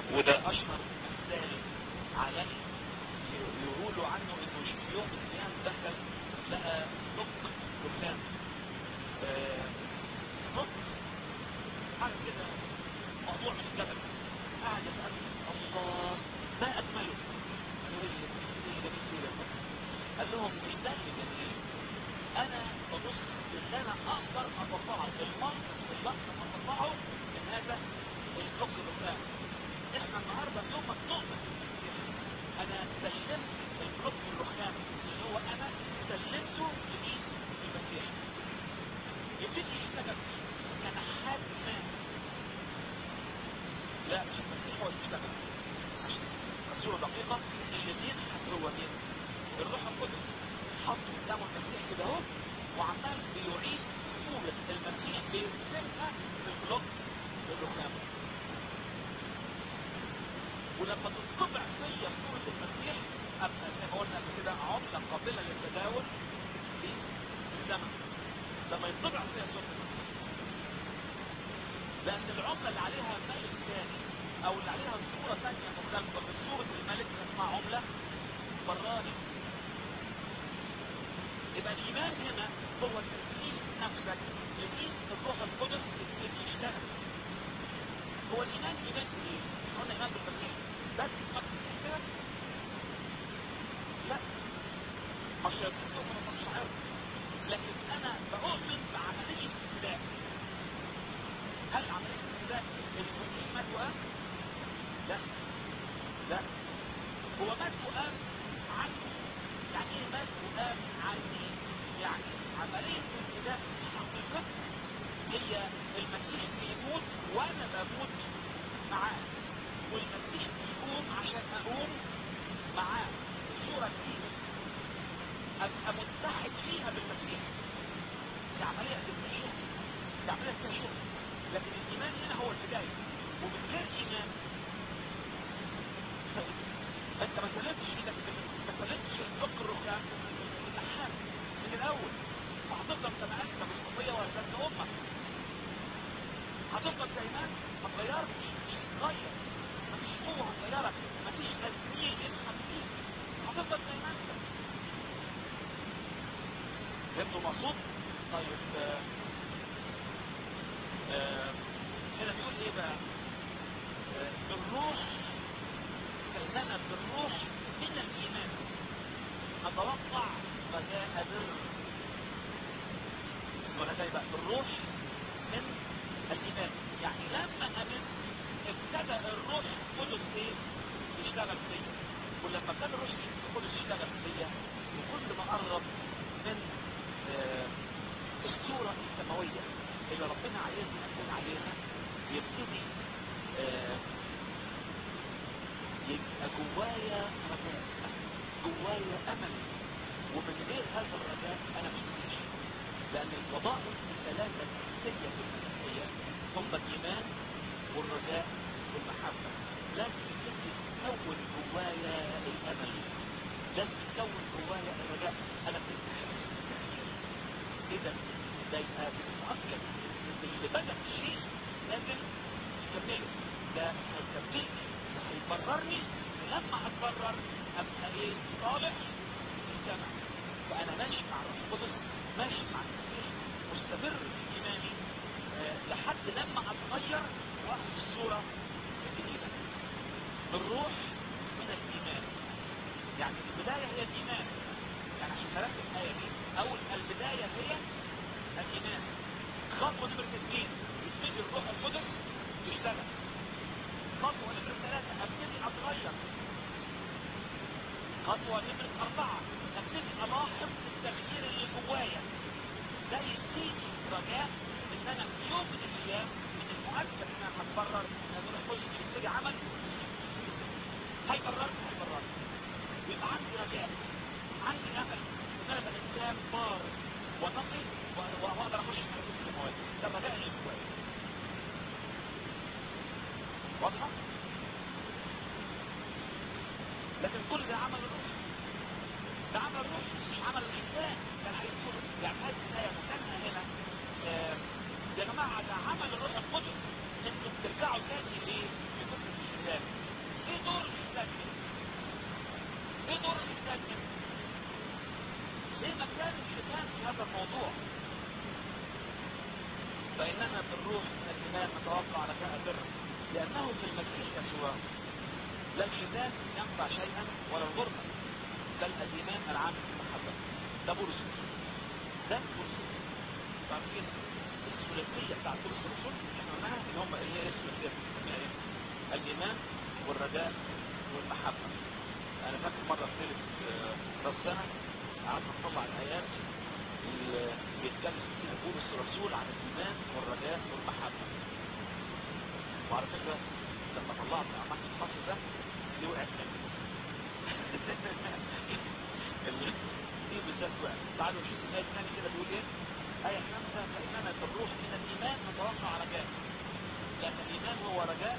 وده اشهر مثال عالمي يقولوا عنه انه في يوم من الايام دخل لقى نق ركام نق حاجه كده موضوع من الجبل قاعد يسال الله ما اجمله قالوا ايه ايه جميل كده يا فندم؟ قال لهم مش ده اللي جميل انا ببص اللي انا اقدر اطلعه المنطق اللي اقدر اطلعه من هذا الحكم الركام احنا النهارده يوم ما تؤمن انا سلمت الحكم الرخام اللي هو انا سلمته لايد المسيح يبتدي يشتغل فيه كنحات ما لا مش المسيح هو اللي بيشتغل عشان صورة دقيقة اللي بينحت هو مين؟ الروح القدس حط قدامه المسيح كده اهو وعمال بيعيد صورة المسيح بيرسمها في البلوك الرخام ولما تطبع فيا صورة المسيح ابقى زي ما قلنا قبل كده عملة قابلة للتداول في الزمن لما يطبع فيها صورة المسيح لان العملة اللي عليها ملك ثاني او اللي عليها صورة ثانية مختلفة من صورة الملك اسمها عملة براني يبقى الايمان هنا هو تسليم نفسك لإيد الروح القدس اللي يشتغل هو الايمان ايمان ايه؟ قلنا ايمان بالمسيح بس ما كده لا مش يكون مش عارف لكن انا بؤمن بعملية ابتداء هل عملية ابتداء المسيح مات وقام؟ لا لا هو مات وقام عنه يعني ايه مات وقام عني يعني عملية ابتداء حقيقة هي المسيح بيموت وانا بموت معاه والمسيح بيقوم عشان اقوم معاه الصورة دي ابقى متحد فيها بالمسيح دي عملية شغل دي عملية فيها شغل لكن الايمان هنا هو البداية ومن غير ايمان انت ما سلمتش ايدك ما سلمتش الفق الرخام النحاس من الاول وهتفضل زي ما انت بالخطية وهتبنى امك هتفضل زي ما انت ما تغيرتش مش هتتغير مفيش قوة هتغيرك مفيش تسميع يسحب فيك هتفضل زي ما انت فهمتوا مقصود؟ طيب آه آه هنا بيقول ايه بقى؟ آه بالروح كلنا بالروح من الايمان نتوقع رجاء بر ولا زي بقى بالروح من الايمان يعني لما امنت ابتدى الروح القدس ايه يشتغل فيا ولما كان الروح القدس يشتغل فيا وكل ما قرب من آه الصورة السماوية اللي ربنا عايزنا نكون عليها يبتدي آه يبقى جوايا رجاء جوايا امل ومن غير هذا الرجاء انا مش عايش لان الوظائف الثلاثة الاساسية في المسيحية هم الايمان والرجاء والمحبة لازم تبتدي تكون جوايا الامل لازم تكون جوايا الرجاء انا كنت حاسس بالتغيير اذا ده يبقى بتتاكد ان اللي بدا شيء لازم يكمله ده هيكملني ده هيبررني ولما اتبرر ابقى ايه صالح في السماء فانا ماشي مع الروح القدس ماشي مع المسيح مستمر في ايماني آه لحد لما اتغير واخد الصوره الجديده الروح من الايمان يعني البدايه هي الايمان يعني عشان نركز الايه دي اول البدايه هي الايمان خطوه نمره اثنين يبتدي الروح القدس يشتغل خطوه نمره ثلاثه ابتدي اتغير خطوه نمره اربعه ابتدي الاحظ التغيير اللي جوايا ده يديني رجاء ان انا في يوم من الايام من المؤكد ان انا هتبرر ان الروح القدس يبتدي عمل هيبررني هيبررني يبقى عندي رجاء عندي امل ان انا ابقى انسان بار ونقي واقدر اخش في ملكوت السماوات ده الرجاء اللي جوايا واضحه؟ لكن كل ده عمل الروح ده عمل الروح مش عمل الانسان كان عايز يقول يعني هذه الايه مكانها هنا آه يا جماعه ده عمل الروح القدس انتوا بترجعوا تاني ليه؟ لفكره الانسان دور الإنسان كده؟ ايه دور الإنسان كده؟ ايه مكان الشيطان في هذا الموضوع؟ فإننا بالروح من الإيمان نتوقع رجاء بر لأنه في المسيح يسوع لا الختان ينفع شيئا ولا الغربة بل الإيمان العامل بالمحبة ده بولس الرسول ده بولس الرسول عارفين الثلاثية بتاعت بولس الرسول احنا قلناها ان هم اللي هي الثلاثية بنسميها ايه؟ الإيمان والرجاء والمحبة أنا فاكر مرة في ليلة آه، راس سنة قعدنا نطلع الآيات اللي بيتكلم فيها بولس الرسول عن الإيمان والرجاء والمحبة وعلى فكرة لما طلعت عملت الفصل ده دي وقعت مني ال- دي بالذات وقعت تعالوا نشوف الآية الثانية كده بيقول إيه آية خمسة فإننا بالروح من الإيمان نتوقع رجاء لأن الإيمان هو رجاء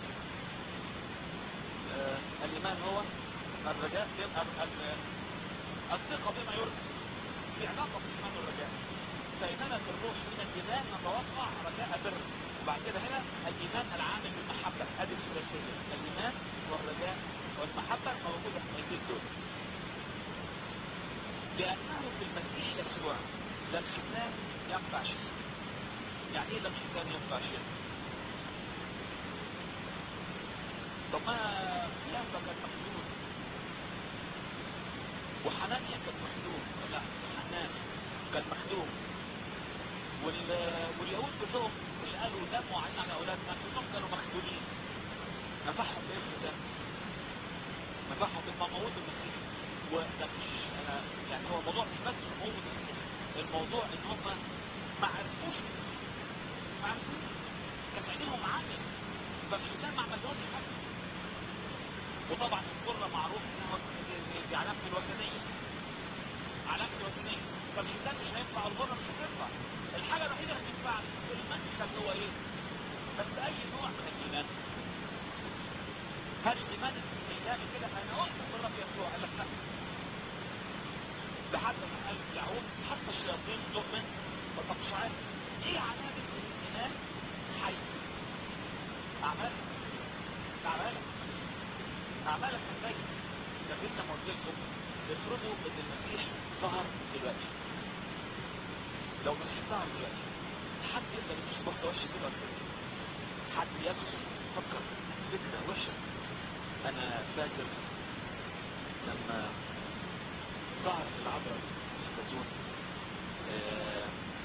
آه، الإيمان هو الرجاء يبقى ال- ال- الثقة بما يرجى في علاقة بالإيمان والرجاء فإننا بالروح من الإيمان نتوقع رجاء بر وبعد كده هنا الإيمان العامل بالمحبة هذه الثلاثية الإيمان والرجاء والمحبة موجودة في الآيتين دول لأنه في المسيح يسوع لا الختان ينفع شيء يعني ايه لا الختان ينفع شيء طب ما ينفع كان مخلوق وحنانيا كان مخلوق لا حنان كان مخلوق وال... واليهود كلهم مش قالوا دموا عن على اولادنا كلهم كانوا مخلوقين نفعهم بايه الختان نفعهم بالموعود المسيح وده مش انا يعني هو الموضوع مش بس موعود المسيح الموضوع ان هم ما عرفوش ما عرفوش كان عينيهم عامية فالختان ما عملهمش حاجه وطبعا القرة معروف انها دي- دي علامة الوثنية علامة الوثنية فالختان مش هينفع الغرة مش هتنفع الحاجة الوحيدة اللي تنفع في المدخل هو ايه؟ بس اي نوع من الايمان هل الايمان الالهي كده انا اؤمن بالرب يسوع قال لك لا لحد ما قال يعقوب حتى الشياطين تؤمن طب مش عارف ايه علامة الايمان حي اعمالك اعمالك اعمالك ازاي لكن لما قلت لكم افرضوا ان المسيح ظهر دلوقتي لو المسيح ظهر دلوقتي حد يقدر يمشي بخطه وحشه كده ولا كده؟ حد يدخل يفكر فكره وحشه انا فاكر لما ظهرت العذراء في الزيتون آه،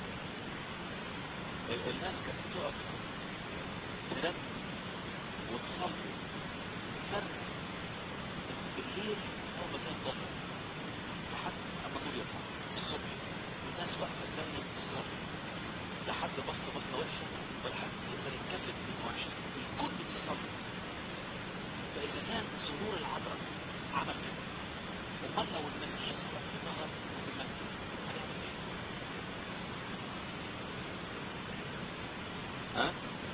ال- الناس كانت بتقف ترنم وتصلي وتصرخ بالليل اول ما كان ظهر لحد اما النور يطلع الصبح الناس واقفه ترنم وتصلي لحد بصه بصه وحشه ولا حد يقدر يتكلم كلمه وحشه الكل بيصلي فاذا كان ظهور العذراء عمل كده امال لو المسيح دلوقتي ظهر في المسجد هيعمل ايه؟ ها؟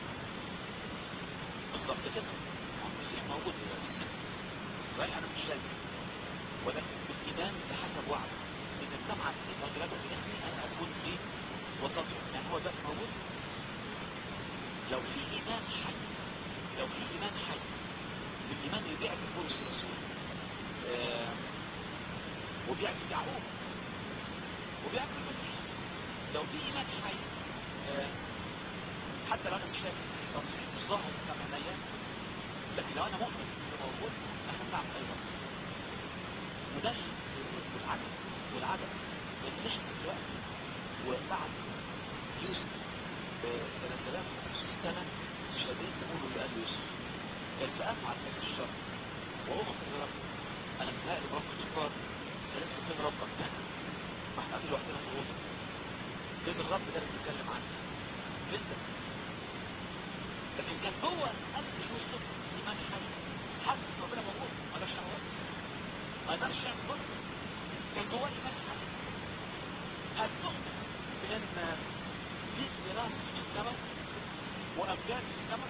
بالظبط كده هو المسيح موجود دلوقتي صحيح انا مش شايف ولكن بالايمان بحسب وعد ان السمعه اثنين او ثلاثه في اسمي انا اكون فيه وسطهم يعني هو دلوقتي موجود لو في ايمان حي لو في ايمان حي الايمان اللي بيعكس بولس الرسول آه، وبيعكس يعقوب وبيعكس المسيح لو في ايمان حي آه، حتى لو انا مش شايف المسيح مش ظاهر قدام عينيا لكن لو انا مؤمن انه موجود انا هعمل ايضا وده السرور والعدم والعدم ان احنا دلوقتي وبعد يوسف ب 3500 سنه مش قادرين نقولوا اللي قال يوسف التقام على المسيح الشر واخت الرب انا متهيألي برب الكفار لسه فين ربك ده ما احنا قاعدين لوحدنا في الاوضه فين الرب ده اللي بيتكلم عنه فين ده لكن كان جوه قلب يوسف ايمان حي حاسس ان ربنا موجود ما قدرش يعمل ما قدرش يعمل كده كان جواه ايمان حي هل تؤمن بان في ميراث في السماء وامجاد في السماء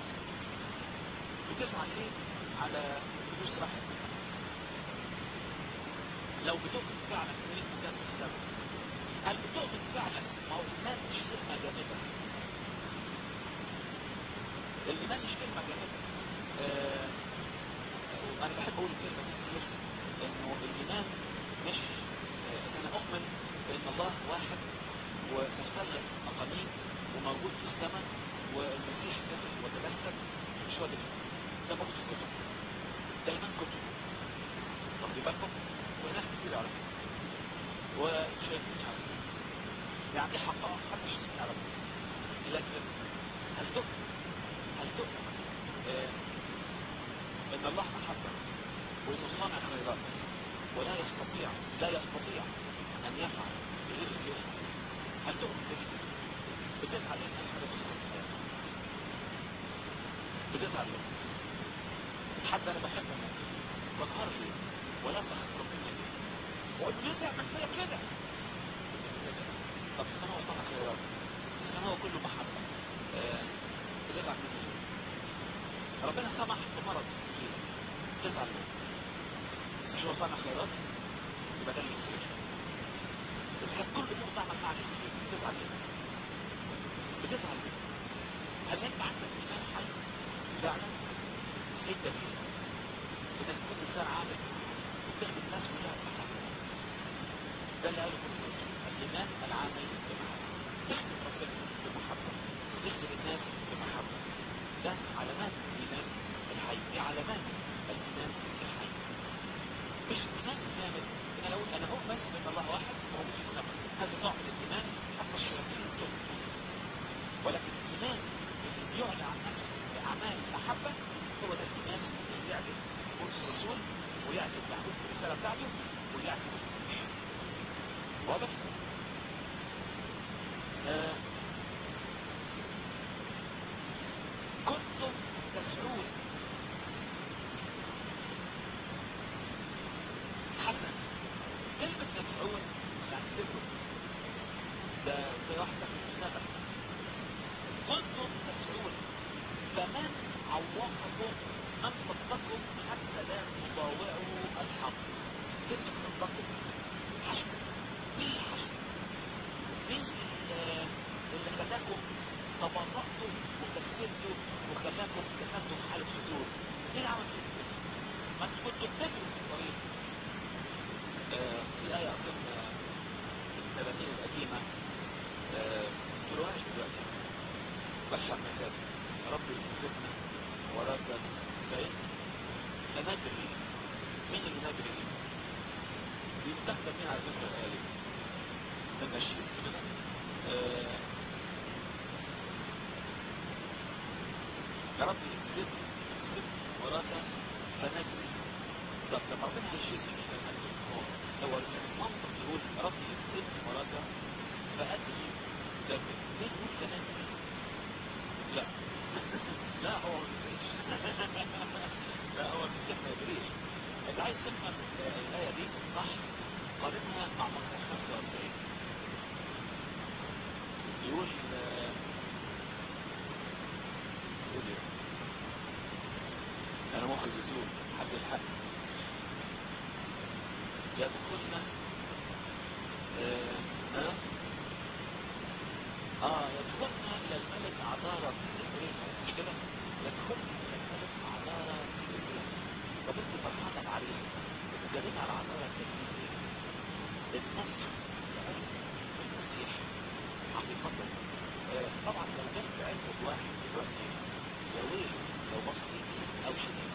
بتسعى ليه على فلوس رحم لو بتؤمن فعلا ان ليك مكان في السماء هل بتؤمن فعلا ما هو الايمان مش كلمه جامده الايمان مش كلمه جامده آه، انا بحب اقول الكلمه دي كتير انه الايمان مش آه، ان انا اؤمن بان الله واحد ومختلف اقانيم وموجود في السماء والمسيح نزل وتجسد مش هو ده الإيمان. ده موجود في الكتب دايما كتب واخدين بالكم وناس كتير يعرفوا وشايفين يعرفوا يعني دي حقائق محدش يعرفها لكن هل تؤمن هل تؤمن آه، ان الله محبة وانه صانع خيرات ولا يستطيع لا يستطيع ان يفعل بغير الخير هل تؤمن بكده بتزعل ان اي حاجه تحصل في حياتك بتزعل ليه حتى انا بحب الناس بنهار ليه ولا بخاف ربنا ليه واقول له ليه تعمل فيا كده طب اذا هو صانع خيرات اذا هو كله محبه آه، بتزعل منه ليه ربنا سمح بمرض يجيلك تزعل ليه مش هو صانع خيرات يبقى ده اللي يصير اذا كان كل يوم تعمل معك الخير بتزعل ليه بتزعل ليه هل انت عندك ايمان حي فعلا ايه الدليل انك تكون انسان عادل وتخدم الناس كلها بمحبه ده اللي قاله بولس الايمان العامل بمحبه تخدم ربنا بمحبه تخدم الناس بمحبه ده علامات الايمان الحي دي علامات الايمان الحي مش الايمان الكامل ان انا اقول انا اؤمن ان الله واحد وموجود في السماء هذا نوع من الايمان حتى الشياطين تؤمن ولكن الايمان اللي يعلن عن نفسه باعمال محبه هو ده الايمان اللي يعجب بولس الرسول ويعجب يعقوب في الرساله بتاعته ويعجب المسيح واضح؟ آه. كنتم تسعون حسن كلمة تسعون يعني تبرو ده زي واحد داخل يشتغل كنتم تسعون فمن عوقكم أن صدقكم حتى لا تضاوعوا الحق كلمة صدقكم حشو مين اللي حشو؟ مين اللي اللي خلاكم تبرأتم وكسبتوا وخلاكم دخلتوا في حالة فتور مين اللي عمل كده؟ ما انتوا كنتوا بتجروا في الطريق آه، في آية أظن آه، في التلاميذ القديمة آه، ما تقولوهاش دلوقتي بشر مثال ربي يكتبنا وراك فإن سندري مين اللي ندري؟ بيستخدم مين على فكرة الآية دي؟ النشيد كده آه، يا رب اكتبني اكتبني وراك فنجري طب لما ربنا هيشيلني مش هينجري هو هو المنطق يقول يا رب اكتبني وراك فأدري لكن ليه يقول فنجري؟ لا لا هو ما بيجريش لا هو المسيح ما يجريش انت عايز تفهم الآية دي صح قارنها مع مزمور 45 يقول آه، يقول ايه انا مخي بيزول حد الحق يدخلنا اه اه, آه يدخلنا الى الملك عذارى في ابريل مش كده يدخلنا الى الملك عذارى في ابريل طب انت فرحانه بعريس بتتكلمي على عذارى التجميل ليه النصر لعلم المسيح حقيقة آه، طبعا لو جت بعلم واحد دلوقتي يا ويل لو بص يمين او شمال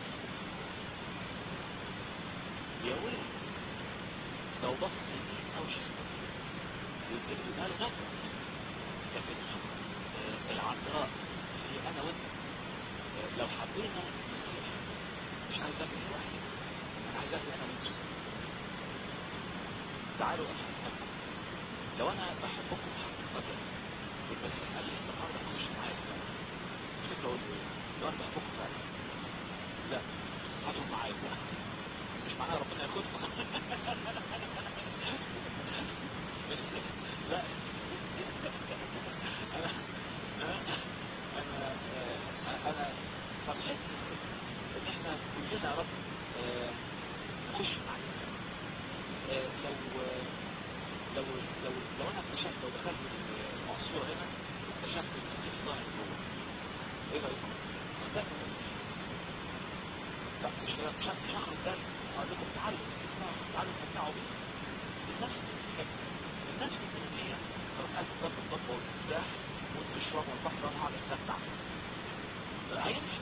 يا ويل لو بص يمين او شمال يمكن يبقى له نظر لكن آه، العذراء هي انا وانت آه، لو حبينا المسيح مش عايز اجري لوحدي انا عايز اجري انا وانتوا تعالوا افهمكم لو انا بحبكم حقيقة والمسيح قال لي النهارده اخش معايا السما تفتكروا اقول له ايه؟ لو انا بحبكم فعلا لا هاتوا معايا بقى مش معناها ربنا ياخدكم مش لا انا انا انا انا فرحتي ان احنا كلنا يا رب آه، نخش معاك آه، لو لو لو لو انا اكتشفت لو دخلت المقصوره هنا اكتشفت المسيح ظاهر جوه ايه رايكم؟ صدقني المسيح لا مش مش مش هاخد ده اقول لكم تعالوا تعالوا تمتعوا بيه الناس الناس الدينية لو قالت ضرب الضرب والمفتاح وانتوا تشربوا البحر انا هقعد استمتع هيمشي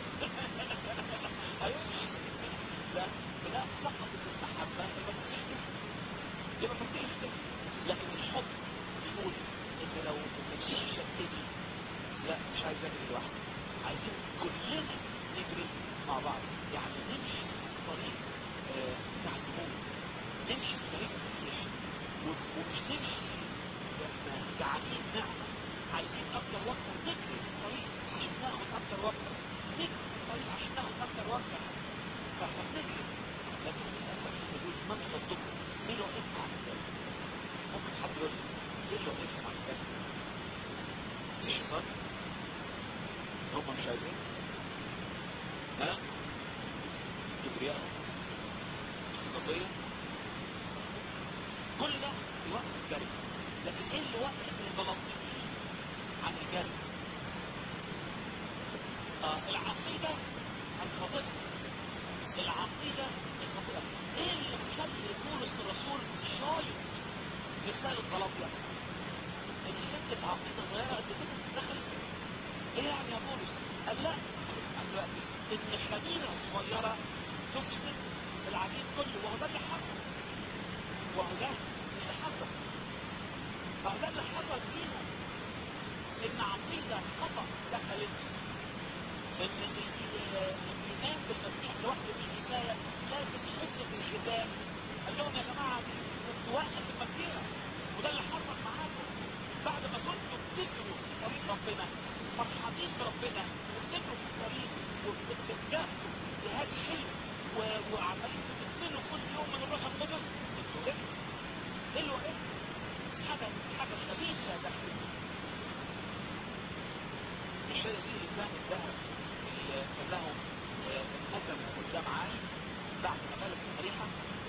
هيمشي لا لا فقط المحبة يبقى مفيش كده يبقى مفيش كده لكن الحب بيقول ان لو المسيح شدني لا مش عايز اجري لوحدي عايزين كلنا نجري مع بعض يعني نمشي في طريق آه، بتاع النمو نمشي في طريق المسيح و- ومش نمشي واحنا جعانين نعمة عايزين اكتر واكتر نجري في الطريق عشان ناخد اكتر واكتر نجري في الطريق عشان ناخد اكتر واكتر فاحنا بنجري لكن للاسف الشديد ما تصدقوا ايه اللي وقفنا على الباب ممكن حد يقول لي ايه اللي وقفنا على الباب الشيطان هم مش عايزين ها كبرياءهم خطية كل ده يوقف الجري لكن ايه اللي وقف البلاطين عن الجري آه العقيدة الخاطئة العقيدة الخاطئة ايه اللي مخلي بولس الرسول شايط رسالة غلطية ان حتة عقيدة صغيرة قد كده دخلت ايه يعني يا بولس قال لا اسمع دلوقتي ان خميرة صغيرة تفسد العجين كله وهو ده اللي حصل وهو ده اللي حصل وهو ده اللي حصل فينا ان عقيدة خطأ دخلت ان ال- ال- الايمان بالمسيح لوحده مش كفاية لازم حتة الختام قال لهم يا جماعة دي توقف المسيرة وده اللي حصل معاكم بعد ما كنتوا بتجروا في طريق ربنا فرحانين بربنا وبتجروا في الطريق وبتتجاهلوا جهاد حلو و- وعمالين بتكملوا كل يوم من الروح القدس انتوا ايه؟ ايه اللي وقف؟ حاجة حاجة خبيثة داخل مش هي دي الإنسان الذهب اللي خلاهم آه، انهزموا قدام عالي بعد ما غلبوا الريحة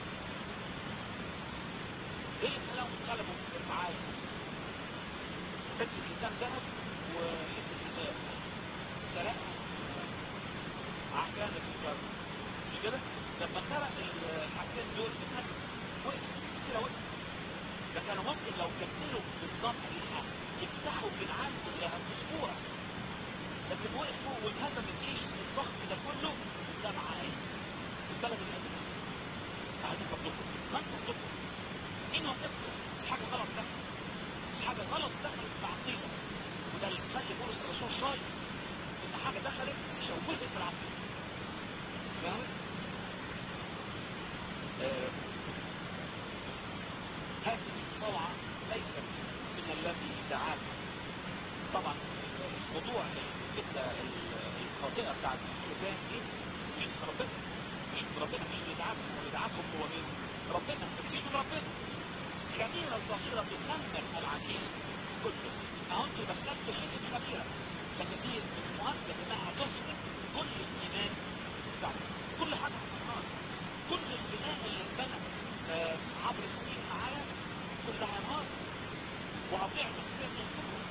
ايه اللي خلاهم انقلبوا في عالي حتة كتاب ذهب وحتة كتاب سرقها عجانة في الكرب مش كده؟ لما سرق الحاجتين دول اتهزم وقف كده وقف ده كانوا ممكن لو كملوا بالضبط الريحة يفتحوا بالعالم كلها في اسبوع لكن وقفوا وانهزم الجيش الضخم ده كله قدام عائل البلد القديمة قاعدين بطلقوا من بطلقوا مين وقفكم حاجة غلط دخلت حاجة غلط دخلت في العقيدة وده اللي مخلي بولس الرسول شايف ان حاجة دخلت شوهت العقيدة فاهم؟ آه، هذه الطلعة ليست من الذي دعاكم طبعا موضوع الفكرة الخاطئة بتاعت الختان دي مش من ربنا مش من ربنا مش اللي دعاكم اللي دعاكم هو مين؟ ربنا بس مش من ربنا خميرة ظاهرة تدمر العجين كله اهو انتوا دخلتوا حتة خميرة لكن دي المؤكد انها تفسد كل الايمان بتاعكم كل حاجة هتنهار كل البناء اللي اتبنى آه، عبر السنين معايا كلها نار وهضيع كثير من الكتب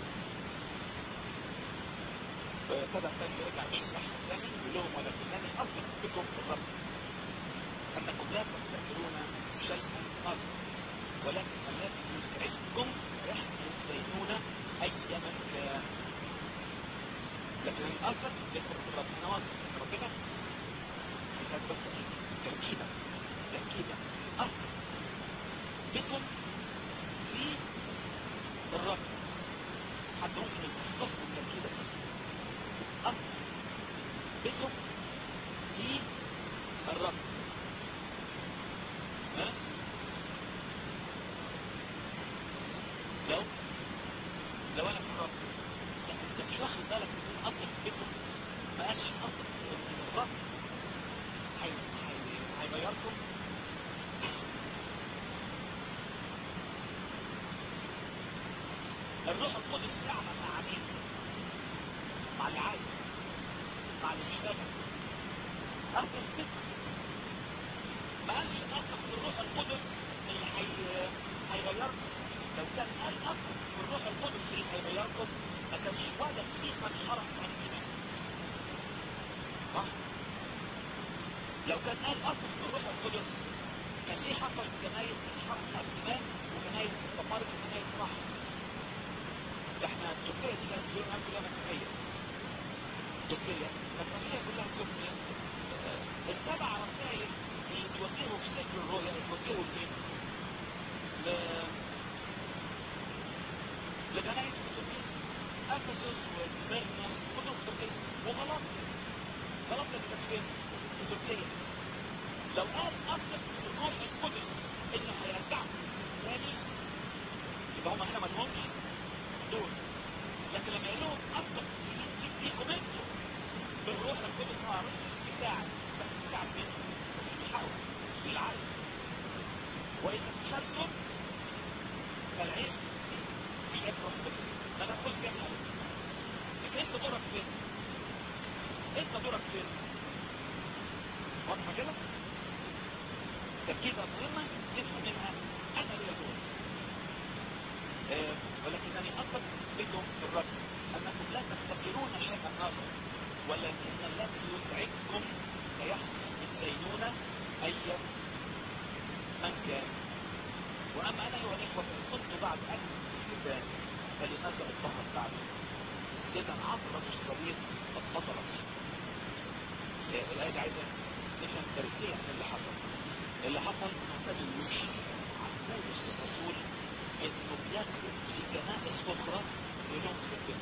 فابتدى الثاني يرجع يشرح الثاني يقول لهم ولكنني اثق بكم في الرب انكم لا تفتكرون شيئا اخر ولكن الذي يسعدكم رحمة الدينونة ايما كان لكن الاثق بكم في الرب انا واثق في ربنا كانت بس تركيبة تركيبة اثق بكم في الرب حتى ممكن يتصفوا التركيبة دي أثق بكم في الرب ها؟ لو لو انا في الرب لا انت مش واخد بالك من اثق بكم ما قالش اثق من الرب هي- هي- هيغيركم الروح القدس يعمل مع مين؟ مع اللي عايز مع اللي بيشتغل اثق بكم ما قالش اثق بالروح القدس اللي هي هيغيركم لو كان قال اثق بالروح القدس اللي هيغيركم ما كانش وجد فيه من حرف عن الايمان صح؟ لو كان قال اثق في الروح القدس كان ايه حصل في كنايس اشحاق الزمان وكنايس الطمارق وكنايس راحة احنا تركيا دي كانت بيقولوا عنها كلها مسيحية تركيا كانت مسيحية كلها كفر السبع رسائل اللي توجهوا في سفر الرؤيا توجهوا لمين؟ ل لكنايس تركيا افسس وسميرنا كلهم في تركيا وغلاطيا غلاطيا دي كانت فين؟ في تركيا لو قال اثق في الروح القدس انه هيرجعكم تاني يبقى هم هنا ما لهمش دول لكن لما يقول لهم اثق فيكم انتم بالروح القدس اه يساعد بس يساعد مين؟ مش بيحاول بالعكس واذا فشلتم فالعيب مش عيب روح القدس ما انا قلت كده لكن انت دورك فين؟ انت دورك فين؟ واضحه كده؟ تركيبة مهمة نفهم منها أنا لي دور أه ولكنني أثق بكم في الرب أنكم لا تفتكرون شيئا آخر ولكن الذي يزعجكم سيحدث بالدينونة أي من كان وأما أنا أيها الإخوة فإن كنت بعد أكل الكتاب فلماذا اضطهد بعد إذا عبرة الصليب قد بطلت أه الآية دي عايزة نفهم تاريخيا اللي حصل اللي حصل انه ابتدى يمشي عن بولس الرسول انه بيكتب في كنائس اخرى يقول كده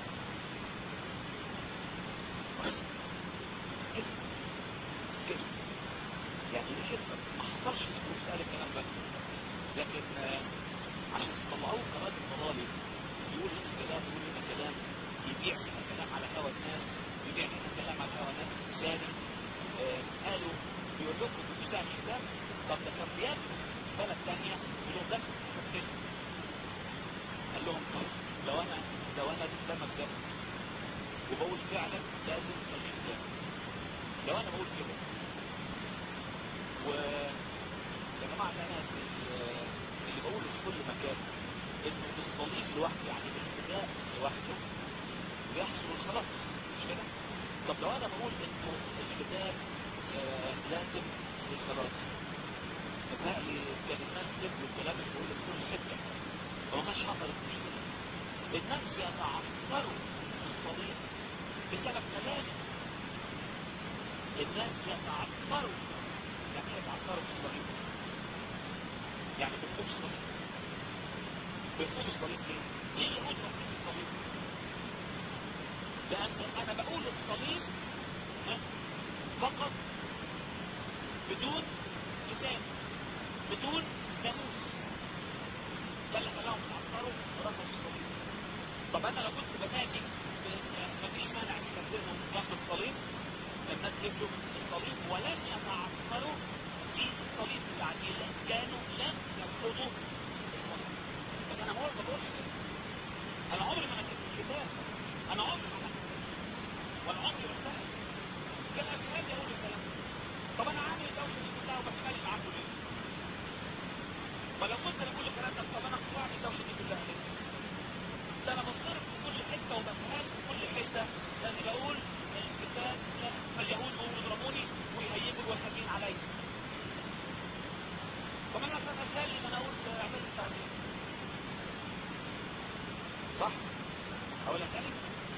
كده كده يعني ليه كده ما حصلش في بولس قال الكلام ده لكن آه عشان تطلعوه كراجل ضلالي يقول هنا كلام يقول هنا كلام يبيع هنا كلام على هوى الناس يبيع هنا كلام على هوى الناس ثاني آه قالوا بيقول لكم مش ده الكتاب طب ده كان بيدرس في بلد ثانية يقول لهم ده كتاب قال لهم طيب لو انا لو انا قدامك ده وبقول فعلا لازم تخليه كتاب لو انا بقول كده و يا جماعة انا اللي بقوله في كل مكان انه الصليب لوحده يعني الابتداء لوحده بيحصل الخلاص مش كده؟ طب لو انا بقول انه الكتاب آه لازم للخلاص متهيألي كان الناس تبلوا الكلام اللي بيقوله في كل حته هو مش حصلت مشكله الناس يتعثروا في الصليب بسبب كلامه الناس يتعثروا يعني ايه يتعثروا في الصليب يعني بيرفضوا الصليب بيرفضوا الصليب ليه؟ ليه يقول ترفض الصليب؟ لأن أنا بقول الصليب فقط بدون كتاب بدون ناموس ده اللي خلاهم يتعثروا ورفضوا الصليب طب انا لو كنت بنادي مفيش مانع يستخدمهم جنب الصليب الناس يبدوا الصليب ولم يتعثروا في الصليب العديل كانوا لم يرفضوا الصليب بس انا ما بقولش كده انا عمري ما نكتب الكتاب انا عمري ما نكتب ولا عمري رسالة كان أفهام يقول الكلام طب انا عامل دوشة دي كلها وبتكلم معاكم ليه ولو كنت انا بقول الكلام ده طب انا كنت بعمل الدوشة دي كلها ليه ده انا بضرب في كل حتة وبتهان في كل حتة لاني بقول الكتاب لا فاليهود هم يضربوني ويهيجوا الوثنيين عليا طب انا عشان اسلم انا اقول اعمل التعليم صح اولا تاني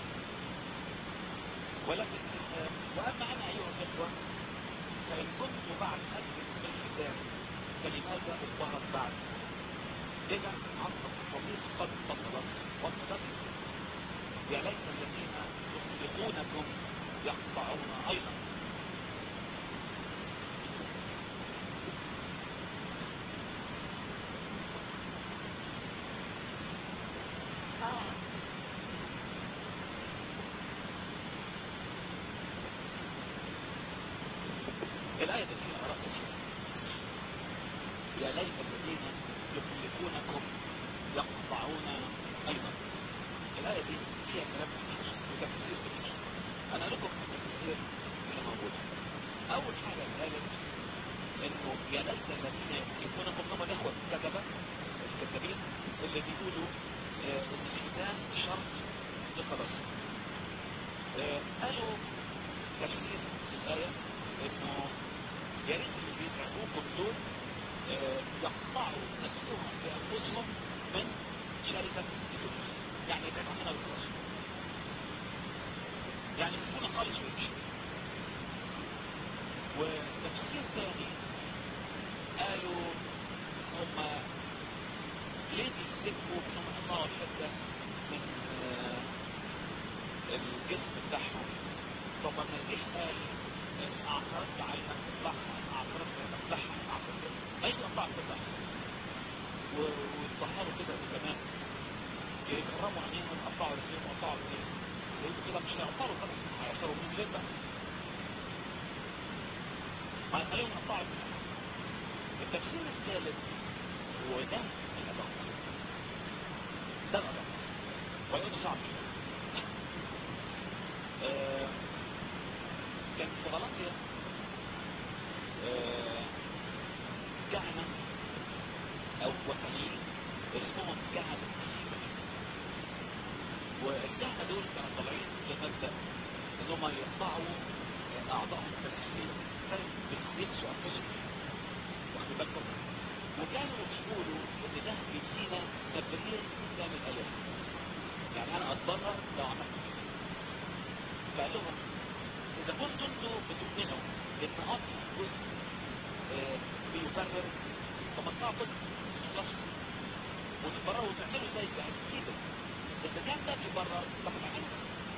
ولكن واما انا ايها الاخوه فان كنت بعد اكتب بالكتاب فلماذا اضطهد بعد اذا عصر الصديق قد بطلت وانتظرت يا ليت الذين يطلقونكم يقطعون ايضا الآية دي فيها آراء كثيرة يا ليت الذين يخلفونكم يقطعون أيضا الآية دي فيها كلام كثير وتفسير كثير أنا لكم التفسير اللي موجود أول حاجة قالت إنه يا ليت الذين يخلفونكم هم الإخوة الكتبة الكتابين اللي بيقولوا آه إن الختان شرط لخلاص آه قالوا تفسير الآية إنه يا ريت اللي بيتعبوكم دول آه، يقطعوا نفسهم بانفسهم من شركه الفلوس يعني يبعدوا عننا بالخلاص يعني يسيبونا خالص ويمشوا وتفسير ثاني قالوا هم ليه بيسبوا انهم يقطعوا الحته من آه، الجسم بتاعهم طب ما المسيح قال إن اعترضت عينك تطلعها ان اعترضت عينك تطلعها ان اعترضت ما يقطع كلها و- ويتطهروا كده كمان يكرموا عينيهم يقطعوا رجليهم يقطعوا رجليهم ويبقوا كده مش هيقطعوا خلاص هيقطعوا من غير بقى ما يخليهم يقطعوا رجليهم. التفسير الثالث وده الأدق ده الأدق ويقول صعب شوية آه، كان في غلطية آه، كهنة أو وثنيين اسمهم كهنة السيبة والكهنة دول كانوا طالعين لمبدأ إن هم يقطعوا أعضائهم التناسلية كانوا بيلبسوا أنفسهم واخد بالكم وكانوا بيقولوا إن ده بيدينا تبرير قدام الآلهة يعني أنا أتبرر لو عملت كده فقال لهم إذا كنتوا أنتوا بتؤمنوا إن قطع جزء آه، بيبرر فمقطعوا جزء خلاص وتبرروا وتعملوا زي كده إذا كان ده بيبرر طب ما تعملوا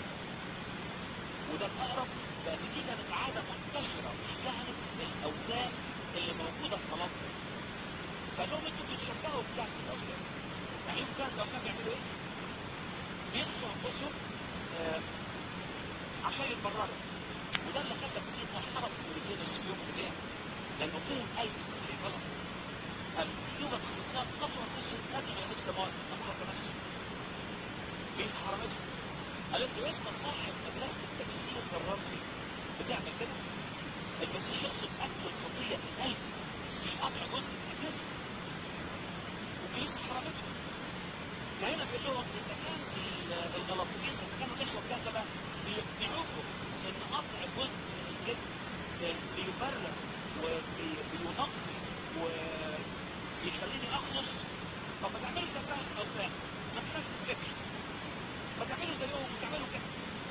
وده الأقرب لأن دي كانت عادة منتشرة في كهنة الأوثان اللي موجودة في مناطق فقال لهم أنتوا بتشبهوا بكهنة الأوثان يعني يوم كهنة الأوثان بيعملوا إيه؟ بيقصوا أنفسهم آه، عشان يتبرروا وده اللي خلى سيدنا حرب ورجلنا في يوم القيامة لأنه فهم أي اللي غلط قال يوجد خلقات قطعوا أنفسهم قبل ما يمس السماوات أمر نفسه مين حرمتهم؟ قال انت انت صاحب مدرسة التفسير الرمزي بتعمل كده المسيح يقصد قتل الخطية في القلب مش قطع جزء من الجسم وكنيسة حرمتهم فهنا بيقول لهم اذا كان ال- الغلطيين اذا كانوا الاخوة الكهنة بيقنعوكم ان قطع جزء من الجسم آه، بيبرر وبينقي ويخليني اخلص طب ما تعملوا زي كهنة الاوثان ما في نفس الفكر فتعملوا زيهم وتعملوا كده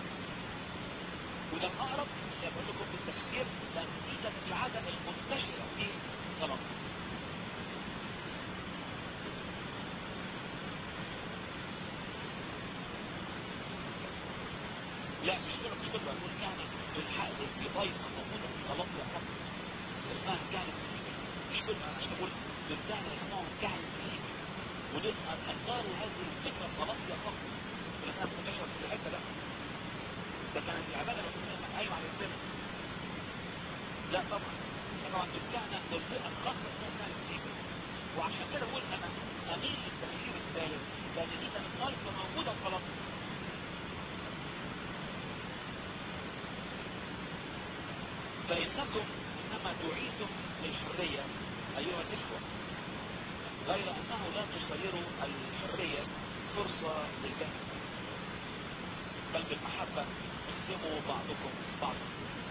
وده الأقرب زي ما بقول لكم في التفسير لأن دي كانت العادة المنتشرة في غلط لا مش كده مش كده بقول يعني بالحق دي بايظة موجودة في غلط فقط اسمها كهنة السيبة مش كل عشان بقول دول كهنة اسمهم كهنة السيبة ودول أثاروا هذه الفكرة الغلطية فقط لأنها منتشرة في الحتة ده ده كانت العبادة الوثنية قايمة على السر لا طبعا طبعا دول كهنة دول فئة خاصة اسمها كهنة السيبة وعشان كده بقول أنا أميل للتفسير الثالث لأن دي كانت بايظة موجودة في غلط فإنكم إنما دعيتم للحرية أيها الإخوة غير أنه لا تصيروا الحرية فرصة للجهل بل بالمحبة اخدموا بعضكم بعضا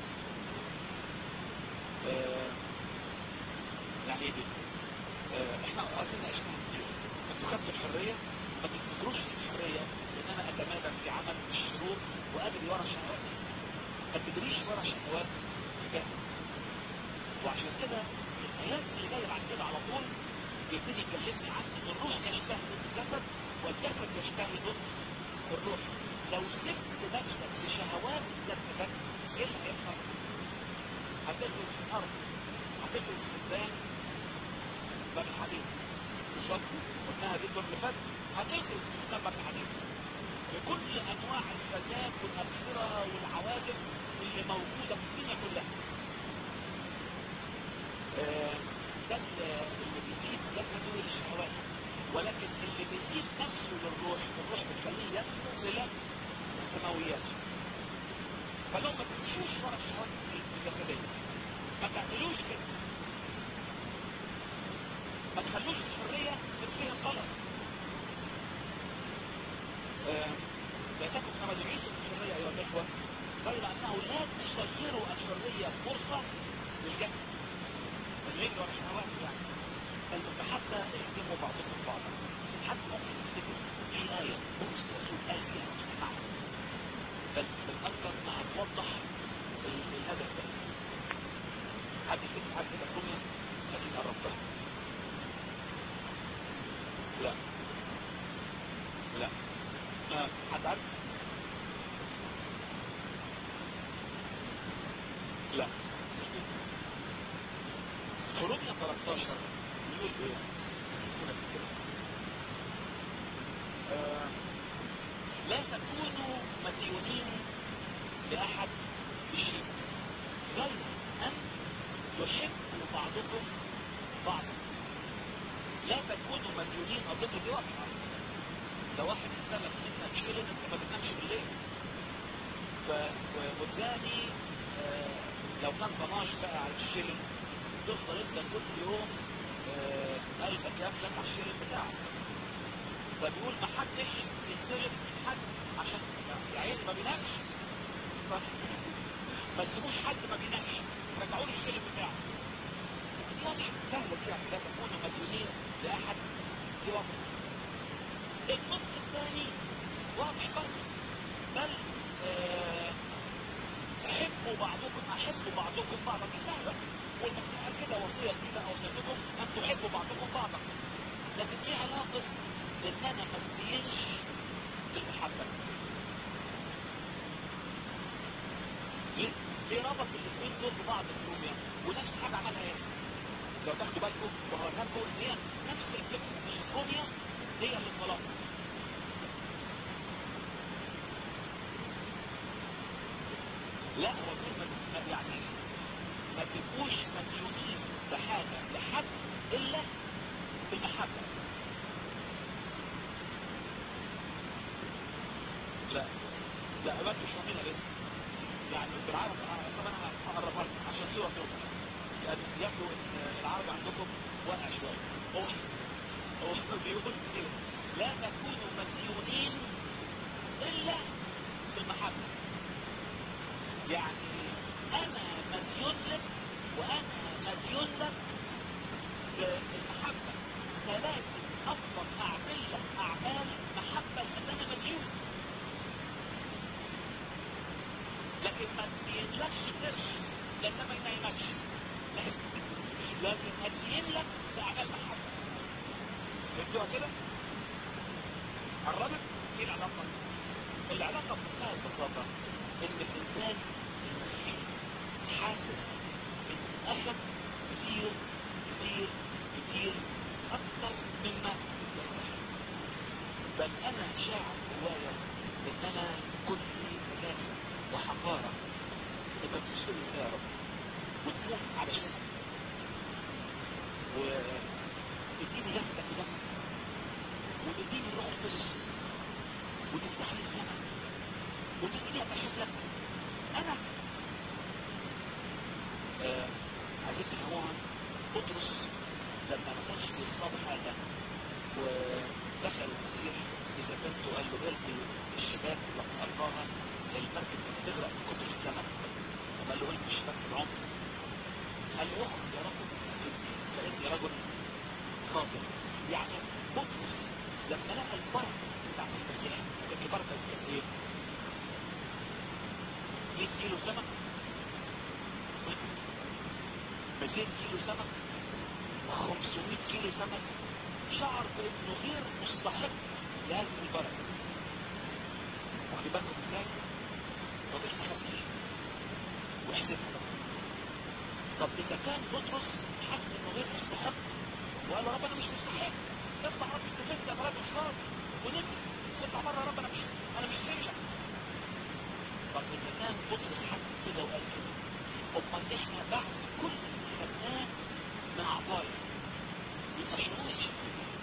آه، يعني ايه دي؟ آه، احنا عايزين عشنا كتير انتوا خدتوا الحرية ما تفتكروش الحرية ان انا اتمادى في عمل الشرور واجري ورا شهواتي ما تجريش ورا شهوات الجهل وعشان كده الايات اللي جايه بعد كده على طول يبتدي يكلمني عن ان الروح يجتهد الجسد والجسد يجتهد الروح لو سبت نفسك لشهوات جسدك ايه اللي هيحصل؟ هتغرس في الارض هتغرس في الزان باب الحديد بالظبط قلناها دي الدور اللي فات هتغرس في الزان باب الحديد بكل انواع الفساد والابصره والعواجب اللي موجوده في الدنيا كلها آه، ده اللي بيسيب جسده للشهوات ولكن اللي بيسيب نفسه للروح الروح بتخليه يسلك الى السماويات فلو ما تمشوش ورا الشهوات الجسديه ما تعملوش كده ما تخلوش الحريه تبقى غلط آه، لأنكم كما دعيتم الحريه ايها الاخوه غير انه لا تصيروا الحريه فرصه للجسد حاجة تانية حد يفتح حاجة كده في روميا لكن قربتها لا لا ما حد عارف لا مش دي في روميا 13 بيقول ايه هنا كده آه، لا تكونوا مديونين لأحد بشيء غير أن يحب بعضكم بعضا لا تكونوا مديونين أظن دي واضحة لو واحد استلف منك شيء انت ما بتنامش بالليل ف و- والتاني آه، لو كان طناش بقى على الشيلن تفضل انت كل يوم آه، قلبك يفلت على الشيلن بتاعك فبيقول ما حدش يستلف من حد عشان يا عيني ما بينامش ف- ما تسيبوش حد ما بينامش رجعوا له الشيلن بتاعه دي واضحة سهلة دي يعني لا تكونوا مديونين لأحد دي واضحة النص الثاني واضح برضه بل آه، احبوا بعضكم احبوا بعضكم بعضا دي سهله والمسيح قال كده وصيه جديده اوصيتكم ان تحبوا بعضكم بعضا لكن ايه علاقه ان انا ما استينش بالمحبه ليه؟ ليه ربط الاثنين دول ببعض في روميا ونفس حاجه عملها هنا لو تاخدوا بالكم وهوريها لكم ان هي نفس الفكره اللي في روميا هي اللي في غلط لا هو كلمة ما- يعني ما تبقوش مديونين بحاجة لحد إلا بالمحبة لا لا ما انتوا مش فاهمينها لسه يعني بالعربي آه، طب انا هقربها لكم عشان صورة توضح لان يبدو ان العربي عندكم واقع شوية هو هو بيقول كده لا تكونوا مديونين الا بالمحبة يعني انا مديون لك وانا مديون لك بالمحبة فلازم افضل اعمل لك اعمال محبة لان انا مديون لكن ما تدينلكش قرش لان ما ينيمكش لكن هدين لك باعمال محبة فهمتوها كده؟ قربت؟ ايه العلاقة؟ العلاقة بمنتهى البساطة ان الانسان المسيحي حاسس ان اخذ كتير كتير كتير اكثر مما يستحق بل انا شاعر جوايا ان انا كنت نجاسة وحقارة انت بتشتري يا رب وتموت علشان وتديني جسدك ودمك وتديني الروح القدس وتفتح لي السماء وتديني اتشهد لك انا آه عايزين تفهموها بطرس لما ما كانش بيصاب حاجه ودخل المسيح اذا كنت قال له ارمي الشباك لما القاها المركب كانت تغرق من كتر السمك وقال له ارمي الشباك في العمق قال له اخرج يا رب فاني رجل خاطئ يعني بطرس لما لقى البركه بتاعت المسيح كانت البركه كانت ايه؟ 100 كيلو سمك 200 كيلو سمك 500 كيلو سمك شعر بانه غير مستحق لهذه البركه واخد بالكم ازاي؟ طب احنا خدناش واحسبها طب اذا كان بطرس حس انه غير مستحق وقال يا رب انا مش مستحق اطلع رب استفدت انا راجل خاطئ ونمت اطلع بره يا رب انا مش انا مش سيئة طب اذا كان بطرس حس كده وقال كده امال احنا بعد كل اللي خدناه من عطايا يبقى شعور شكل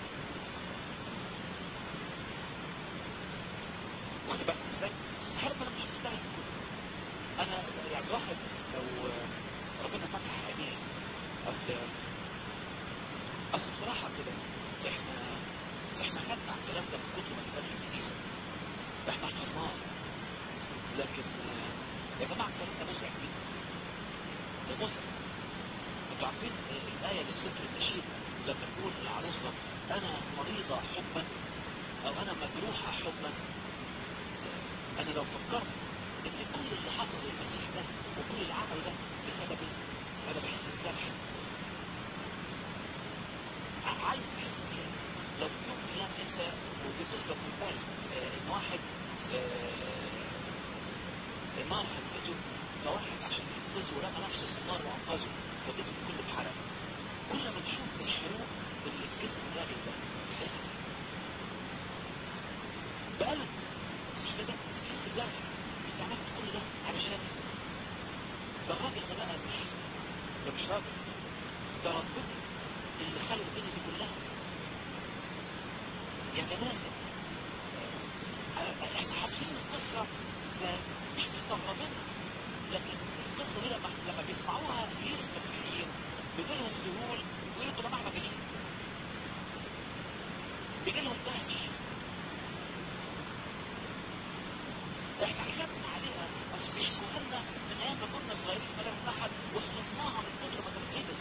واخد بالك ازاي؟ حرب انا مش مستاهل كده انا يعني واحد لو ربنا فتح عينيه اصل اصل بصراحة كده احنا احنا خدنا على الكلام ده من كتر ما كتاب الكنيسة احنا حفظناه لكن آه، يا جماعة الكلام ده مزعج جدا ده مزعج انتوا عارفين آه، الآية اللي في سفر النشيد لما تقول العروسة أنا مريضة حبا أو أنا مجروحة حبا أنا لو فكرت إن كل اللي حصل للمسيح ده وكل العمل ده بسبب ايه؟ انا بحس بذبح عايز تحس بيه لو في يوم من الايام انت وبتصدق في بالك ان واحد النار هتقتله فواحد عشان ينقذه رمى نفسه في النار وانقذه فجسمه كله اتحرق كل ما تشوف الحروق اللي في جسم الراجل ده تحس بألم مش كده تحس بجرح انت عملت كل ده علشان ده الراجل ده بقى مش ده مش راجل ده ربنا اللي خلق الدنيا دي كلها يا جماعه احنا حافظين القصه مش مستغربينها لكن القصه دي لما لما بيسمعوها غير المسيحيين بيجيلهم ذهول ويقولوا يا جماعه مجانين بيجيلهم دهش احنا حكمنا عليها بس بيحكوا لنا من ايام ما كنا صغيرين في مدرسه احد وصلناها من كتر ما تنقدس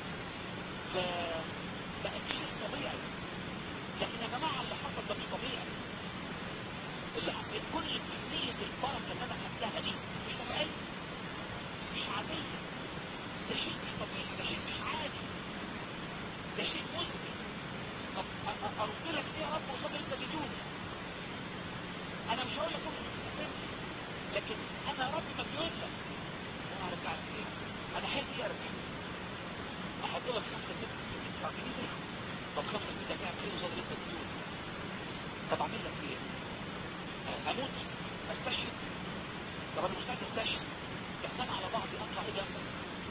فبقت شيء طبيعي لكن يا جماعه اللي حصل ده مش طبيعي اللي حصل كل كميه البركه اللي انا خدتها دي مش طبيعيه مش عاديه ده شيء مش طبيعي ده شيء مش عادي ده شيء مزعج طب ارد لك ايه يا رب قصاد انت بدون انا مش هقول لك روح تستفاد لكن انا يا رب مديون لك انا هرجعك ايه انا حلمي ايه ارجع احط لك خمسه ست تدفع جنيه طب خمسه ست هتعمل ايه قصاد انت بدون طب اعمل لك ايه اموت استشهد طب انا مستعد استشهد بس انا على بعضي اطلع ايه جنبك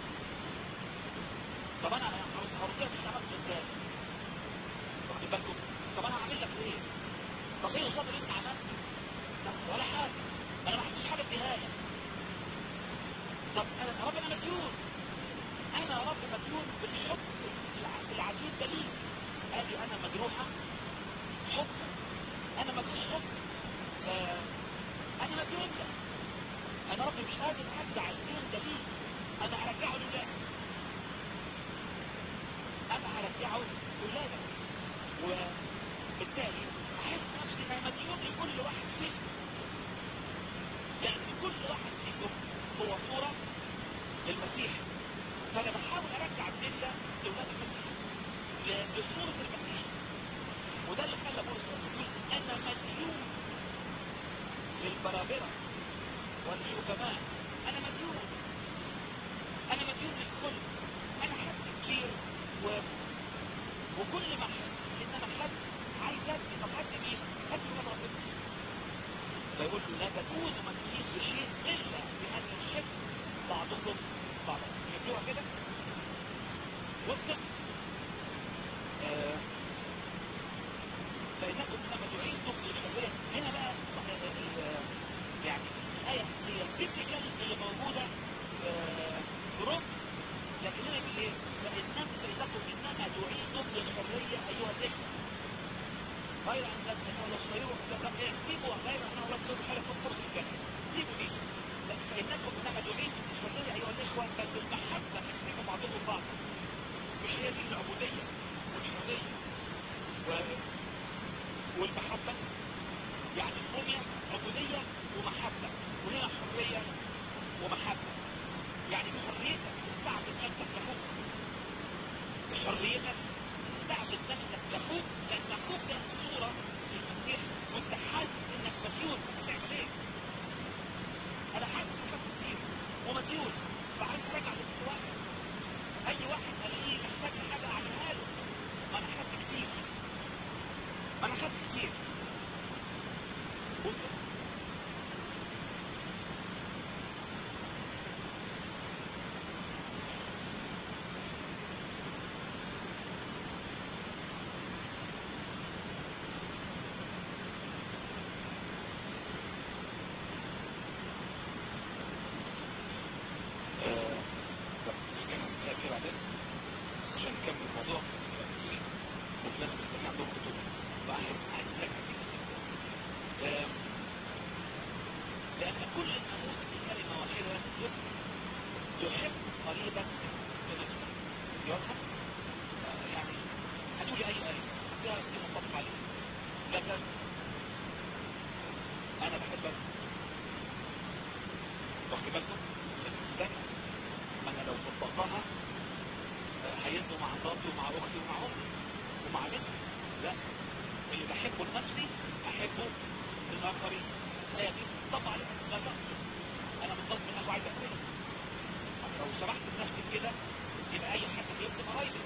طب انا هرد لك اشتغلت ازاي واخد بالكم طب انا هعمل لك ايه طب ايه قصاد اللي انت عملته ولا حاجه انا ما عملتش حاجه اديها لك طب انا يا رب انا مديون انا يا رب مديون بالحب العجيب ده ليك ادي انا مجروحه حب انا ما فيش حب آه انا مديون لك انا ربي مش قادر ارجع الدين ده ليك انا هرجعه لله انا هرجعه لولادك وبالتالي احس نفسي ان انا مديون لكل واحد فيكم لان كل واحد فيكم هو صورة للمسيح فانا بحاول ارجع الدين ده لاولاد المسيح لصورة المسيح وده اللي خلى بولس يقول انا مديون للبرابرة والحكماء انا مديون انا مديون للكل انا حد كتير و... وكل ما احس ان انا حد عايز ادي طب ادي مين؟ ادي من ربنا فيقول له لا تكونوا مدينين بشيء الا بان يحب بعضكم بعضا شفتوها كده؟ وصلت آه فإنكم لما دعيتم للحرية هنا بقى يعني الآية هي التكنيكال اللي موجودة في روم لكن هنا يقول ايه؟ فإنكم فإنكم إنما دعيتم للحرية أيها الإخوة غير أن لا تكونوا صغيرون طب ايه؟ سيبوا غير أن لا تصيروا حالكم فرصة الجنة سيبوا دي فإنكم إنما دعيتم للحرية أيها الإخوة بل بالمحبة تحسنوا بعضكم بعض مش هي دي العبودية والحرية و... والمحبة يعني الدنيا عبودية ومحبة وهنا حرية ومحبة يعني بحريتك تستعبد نفسك لأخوك بحريتك تستعبد نفسك لأخوك لأن أخوك ده صورة للمسيح وأنت حاسس إنك مديون هتعمل إيه؟ أنا حاسس إنك كتير ومديون فعايز أرجع للسواق أي واحد ألاقيه محتاج حاجة أعملها له ما أنا خدت كتير ما أنا خدت كتير وصل ومع مراتي ومع اختي ومع امي ومع بنتي لا اللي بحبه لنفسي احبه للاخرين الايه دي طبعا لا تقصد انا بالضبط من وعايز اقتله لو سمحت لنفسي كده يبقى اي حد بيبقى قرايبي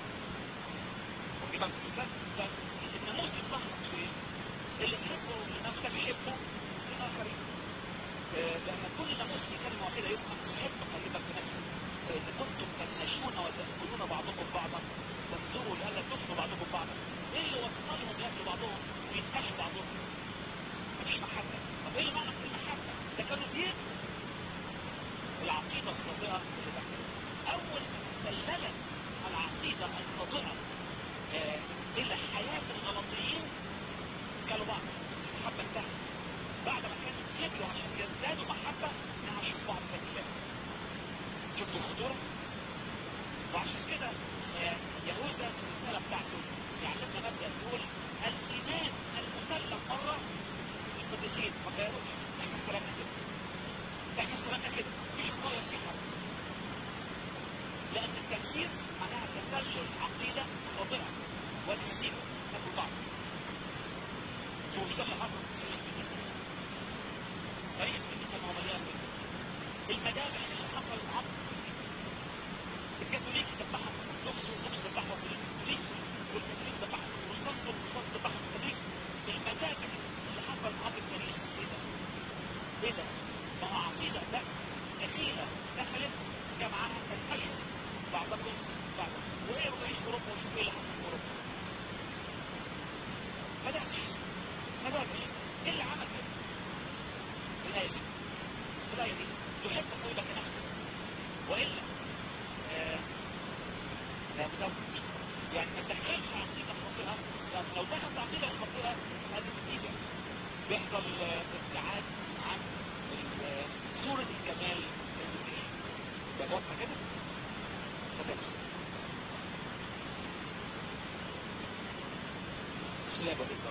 يبقى الناموس يتلخص في اللي تحبه لنفسك حبه للاخرين لما كل ناموس يكلم واحده يبقى تحب قريبك بنفسك فإن كنتم تنهشون وتأكلون بعضكم بعضا فانظروا لألا تفنوا بعضكم بعضا ايه اللي وصلهم ياكلوا بعضهم وينتهوا بعضهم مفيش محبة طب ايه اللي معنى في المحبة ده كانوا دين العقيدة الخاطئة اللي دخلت اول سللت العقيدة الخاطئة آه الى حياة الغلطيين كانوا بعض المحبة انتهت بعد ما كانوا يجروا عشان يزدادوا محبة نعشوا بعض في الكلام شفتوا الخطورة وعشان كده يهوذا في الرسالة بتاعته يعلمنا مبدأ يقول الإيمان المسلم مرة القديسين ما غيروش احنا استلمنا كده احنا استلمنا كده مفيش مغير في حد لأن التفسير معناها تسلل عقيدة خاطئة والنتيجة ناكل بعض هو مش ده اللي حصل طريق الكنيسة ما هو مليان المذابح اللي حصلت عبد الكاثوليك ذبحها نفس ونفس ذبحها والكاثوليك والكاثوليك ذبحها والصلب والصلب ذبحها الكاثوليك المذابح اللي حصلت عبد الكنيسة ايه ده؟ ايه ده؟ ما هو عقيدة لا قتيلة دخلت جمعها تنتشر بعضكم بعضا وايه وعيش في اوروبا وشوف ايه اللي حصل في اوروبا مذابح مذابح ايه اللي عمل كده؟ الآية دي الآية دي تحب قلبك نفسك وإلا آه لا تزوج يعني ما تدخلش عقيدة خاطئة لأن لو دخلت عقيدة خاطئة هذه نتيجة بيحصل ابتعاد عن صورة الجمال المسيحي ده واضحة كده؟ فتبس بسم الله الرحمن